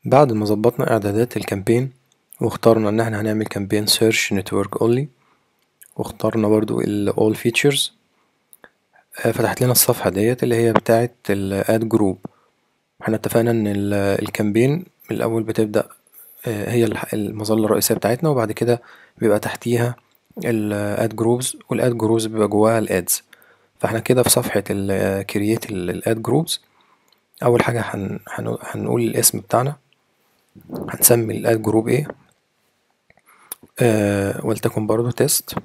بعد ما ظبطنا اعدادات الكامبين واخترنا ان احنا هنعمل كامبين سيرش نتورك اونلي واخترنا برضو ال all features فتحت لنا الصفحة ديت اللي هي بتاعة ال add group احنا اتفقنا ان الكامبين من الاول بتبدأ هي المظلة الرئيسية بتاعتنا وبعد كده بيبقى تحتيها ال add groups وال add groups بيبقى جواها ال ads فاحنا كده في صفحة ال create ال add groups أول حاجة هن هن هنقول الاسم بتاعنا هنسمي ال add group ايه آه ولتكن برضو تيست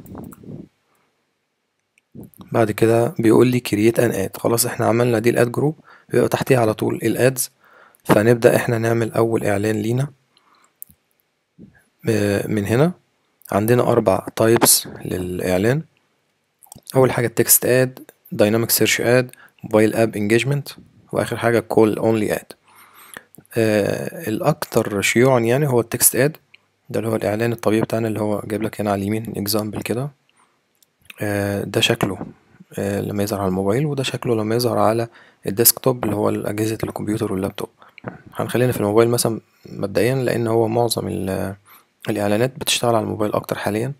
بعد كده بيقول لي create an ad خلاص احنا عملنا دي الاد جروب بيبقى تحتيها على طول الادز فنبدأ احنا نعمل اول اعلان لينا من هنا عندنا اربع تايبس للاعلان اول حاجة تكست اد دايناميك سيرش اد موبايل اب انجيجمنت واخر حاجة كول اونلي اد الاكثر شيوعا يعني هو التكست اد ده اللي هو الاعلان الطبيعي بتاعنا اللي هو جايب لك هنا على اليمين اكزامبل كده ده شكله لما يظهر على الموبايل وده شكله لما يظهر على الديسكتوب اللي هو أجهزة الكمبيوتر واللابتوب هنخلينا في الموبايل مثلا مبدئيا لأن هو معظم الإعلانات بتشتغل على الموبايل أكتر حاليا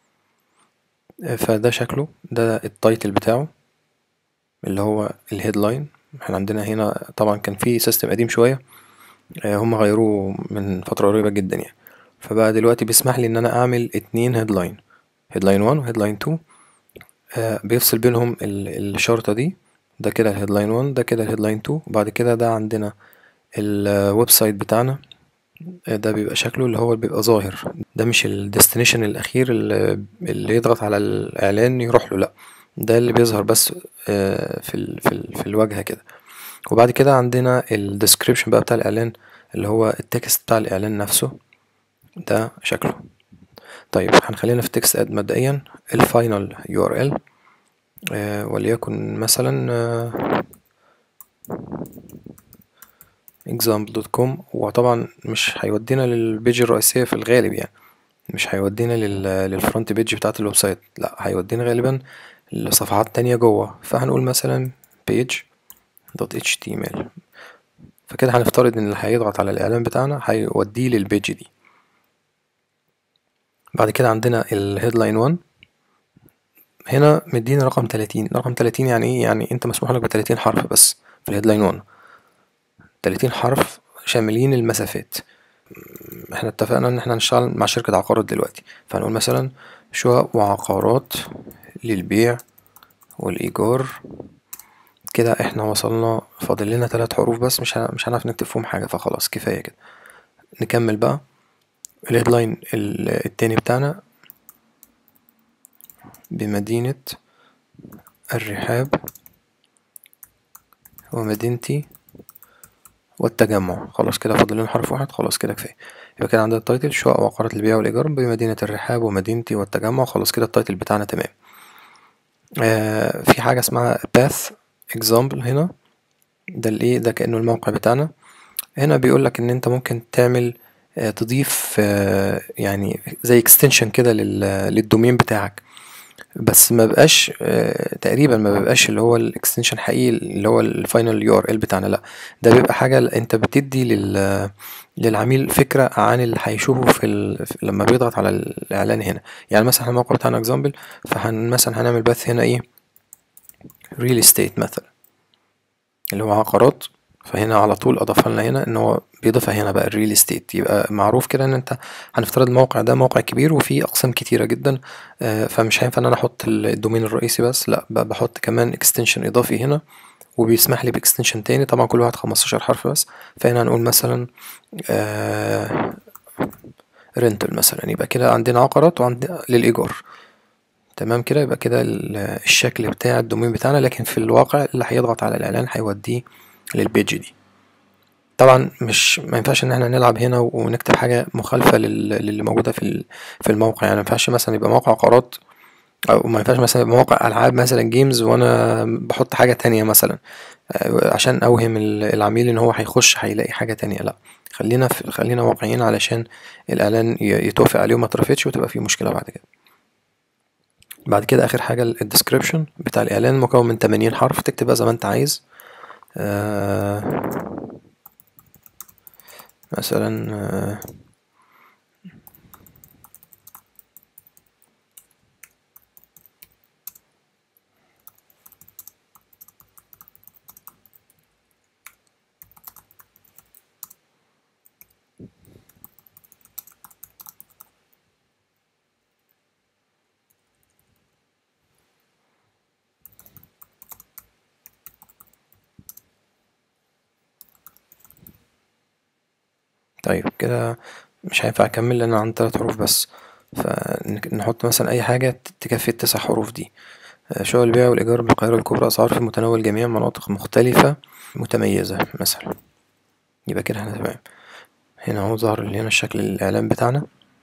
فده شكله ده التايتل بتاعه اللي هو الهيدلاين احنا عندنا هنا طبعا كان في سيستم قديم شوية هم غيروه من فترة قريبة جدا يعني فبقى دلوقتي بيسمح لي ان انا اعمل اتنين هيدلاين هيدلاين 1 وهيدلاين 2 آه بيفصل بينهم الشرطة دي ده كده الهيدلاين 1 ده كده الهيدلاين 2 وبعد كده ده عندنا الويب سايت بتاعنا ده بيبقى شكله اللي هو بيبقى ظاهر ده مش الديستنيشن الاخير اللي, اللي يضغط على الاعلان يروح له لا ده اللي بيظهر بس آه في ال في, ال في الواجهه كده وبعد كده عندنا الديسكريبشن بقى بتاع الاعلان اللي هو التكست بتاع الاعلان نفسه ده شكله طيب هنخلينا في تكست اد مبدئيا الفاينل يو ار ال وليكن مثلا آه example.com وطبعا مش هيودينا للبيج الرئيسية في الغالب يعني مش هيودينا للفرونت بيج بتاعت الويب سايت لا هيودينا غالبا لصفحات تانية جوه فهنقول مثلا page دوت html فكده هنفترض ان اللي هيضغط على الاعلان بتاعنا هيوديه للبيج دي بعد كده عندنا الهيدلاين 1 هنا مدينا رقم 30 رقم 30 يعني ايه يعني انت مسموح لك ب 30 حرف بس في الهيدلاين 1 30 حرف شاملين المسافات احنا اتفقنا ان احنا هنشتغل مع شركة عقارات دلوقتي فهنقول مثلا شقق وعقارات للبيع والإيجار كده احنا وصلنا فاضل لنا تلات حروف بس مش مش هنعرف نكتب فيهم حاجة فخلاص كفاية كده نكمل بقى الهيدلاين التاني بتاعنا بمدينة الرحاب ومدينتي والتجمع خلاص كده فاضل لنا حرف واحد خلاص كده كفايه يبقى كده عندنا التايتل شقق وعقارات البيع والإيجار بمدينة الرحاب ومدينتي والتجمع خلاص كده التايتل بتاعنا تمام آه في حاجة اسمها path example هنا ده الايه ده كأنه الموقع بتاعنا هنا بيقولك ان انت ممكن تعمل آه تضيف آه يعني زي اكستنشن كده للدومين بتاعك بس ما بقاش آه تقريبا ما بيبقاش اللي هو الاكستنشن حقيقي اللي هو الفاينل يو ار ال بتاعنا لا ده بيبقى حاجه انت بتدي لل للعميل فكره عن اللي هيشوفه في ال... لما بيضغط على الاعلان هنا يعني مثلا احنا الموقع بتاعنا اكزامبل فهن مثلا هنعمل بث هنا ايه ريل استيت مثلا اللي هو عقارات فهنا على طول اضافها لنا هنا ان هو بيضيفها هنا بقى الريل استيت يبقى معروف كده ان انت هنفترض الموقع ده موقع كبير وفيه اقسام كتيره جدا فمش هينفع ان انا احط الدومين الرئيسي بس لا بحط كمان اكستنشن اضافي هنا وبيسمح لي باكستنشن تاني طبعا كل واحد 15 حرف بس فهنا هنقول مثلا آه رنتل مثلا يبقى كده عندنا عقارات وعندنا للايجار تمام كده يبقى كده الشكل بتاع الدومين بتاعنا لكن في الواقع اللي هيضغط على الاعلان هيوديه للبيج دي طبعا مش ما ينفعش ان احنا نلعب هنا ونكتب حاجه مخالفه للي موجوده في في الموقع يعني ما ينفعش مثلا يبقى موقع عقارات او ما ينفعش مثلا يبقى موقع العاب مثلا جيمز وانا بحط حاجه تانية مثلا عشان اوهم العميل ان هو هيخش هيلاقي حاجه تانية لا خلينا في خلينا واقعيين علشان الاعلان يتوافق عليه وما ترفتش وتبقى فيه مشكله بعد كده بعد كده اخر حاجه الديسكريبشن بتاع الاعلان مكون من 80 حرف تكتبها زي ما انت عايز آه مثلا آه، طيب كده مش هينفع اكمل لان انا عندي تلات حروف بس فنحط مثلا اي حاجة تكفي التسع حروف دي آه، شقق البيع والإيجار بالقاهرة الكبرى أسعار في متناول جميع مناطق مختلفة متميزة مثلا يبقى كده احنا تمام هنا اهو ظهر لي هنا الشكل الإعلان بتاعنا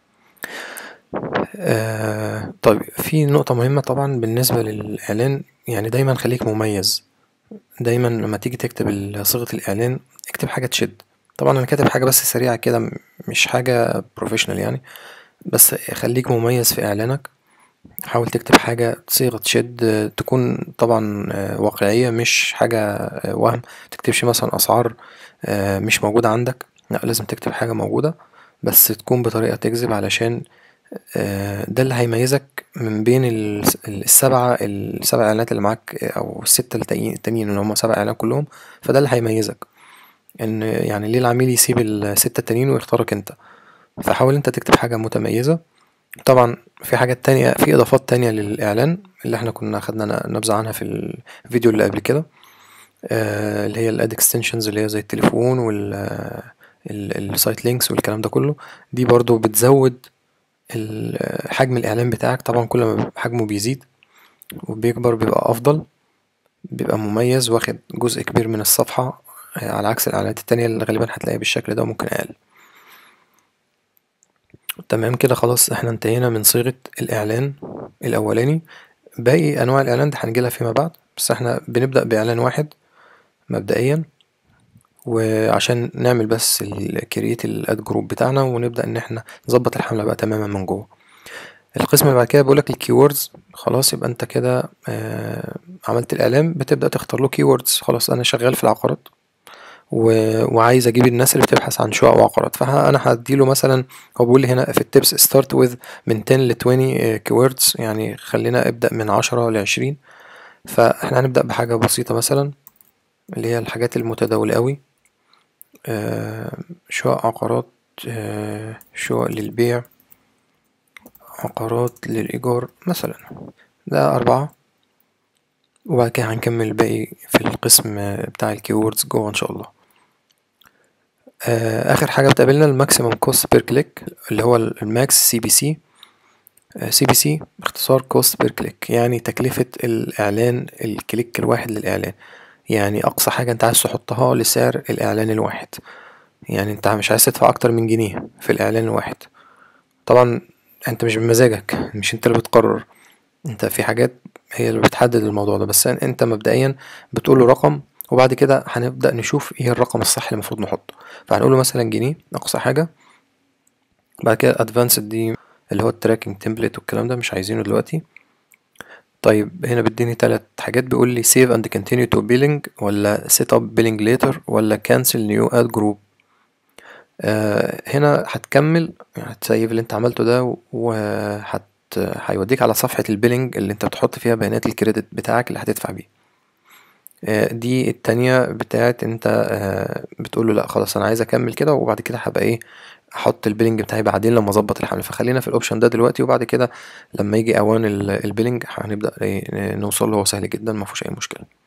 آه طيب في نقطة مهمة طبعا بالنسبة للإعلان يعني دايما خليك مميز دايما لما تيجي تكتب ال- صيغة الإعلان اكتب حاجة تشد طبعا أنا كاتب حاجة بس سريعة كده م- مش حاجة بروفيشنال يعني بس خليك مميز في إعلانك حاول تكتب حاجة صيغة تشد آه، تكون طبعا آه، واقعية مش حاجة آه، وهم متكتبش مثلا أسعار آه، مش موجودة عندك لأ لازم تكتب حاجة موجودة بس تكون بطريقة تجذب علشان آه، ده اللي هيميزك من بين الس- السبعة السبع إعلانات اللي معاك أو الستة التانيين التانيين اللي هما سبع إعلانات كلهم فده اللي هيميزك إن يعني ليه العميل يسيب الستة التانيين ويختارك أنت فحاول أنت تكتب حاجة متميزة طبعا في حاجات تانية في إضافات تانية للإعلان اللي احنا كنا خدنا نبذة عنها في الفيديو اللي قبل كده آه، اللي هي الاد اكستنشنز اللي هي زي التليفون وال السايت لينكس والكلام ده كله دي برضو بتزود ال- حجم الإعلان بتاعك طبعا كل ما حجمه بيزيد وبيكبر بيبقى أفضل بيبقى مميز واخد جزء كبير من الصفحة آه، على عكس الإعلانات التانية اللي غالبا هتلاقيها بالشكل ده وممكن أقل تمام كده خلاص احنا انتهينا من صيغة الإعلان الأولاني باقي أنواع الإعلان دي هنجيلها فيما بعد بس احنا بنبدأ بإعلان واحد مبدئيا وعشان نعمل بس الكرييت الاد جروب بتاعنا ونبدأ ان احنا نظبط الحملة بقى تماما من جوه القسم اللي بعد كده بيقولك الكيوردز خلاص يبقى انت كده آه، عملت الاعلان بتبدأ تختار له كيوردز خلاص انا شغال في العقارات و... وعايز اجيب الناس اللي بتبحث عن شقق وعقارات فانا هديله مثلا هو بيقول لي هنا في التبس ستارت وذ من 10 ل 20 كيوردز يعني خلينا ابدأ من 10 ل 20 فاحنا هنبدأ بحاجة بسيطة مثلا اللي هي الحاجات المتداولة قوي آه، شقق عقارات آه، شقق للبيع عقارات للإيجار مثلا ده أربعة وبعد كده هنكمل الباقي في القسم بتاع الكيوردز جوه إن شاء الله آه، آخر حاجة بتقابلنا الماكسيمم كوست بير كليك اللي هو الماكس سي بي سي سي بي سي باختصار كوست بير كليك يعني تكلفة الإعلان الكليك الواحد للإعلان يعني أقصى حاجة أنت عايز تحطها لسعر الإعلان الواحد يعني أنت مش عايز تدفع أكتر من جنيه في الإعلان الواحد طبعا أنت مش بمزاجك مش أنت اللي بتقرر أنت في حاجات هي اللي بتحدد الموضوع ده بس أنت مبدئيا بتقول له رقم وبعد كده هنبدأ نشوف ايه الرقم الصح اللي المفروض نحطه فهنقول له مثلا جنيه أقصى حاجة بعد كده ادفانسد دي اللي هو التراكنج تمبلت والكلام ده مش عايزينه دلوقتي طيب هنا بيديني تلات حاجات بيقول لي save and continue to billing ولا set up billing later ولا cancel new ad group آه هنا هتكمل هتسيف اللي انت عملته ده وهت هيوديك على صفحة البيلينج اللي انت بتحط فيها بيانات الكريدت بتاعك اللي هتدفع بيه آه دي التانية بتاعت انت آه بتقول له لا خلاص انا عايز اكمل كده وبعد كده هبقى ايه احط البيلينج بتاعي بعدين لما اظبط الحمل فخلينا في الاوبشن ده دلوقتي وبعد كده لما يجي اوان البيلينج هنبدا إيه نوصل له هو سهل جدا ما فيهوش اي مشكله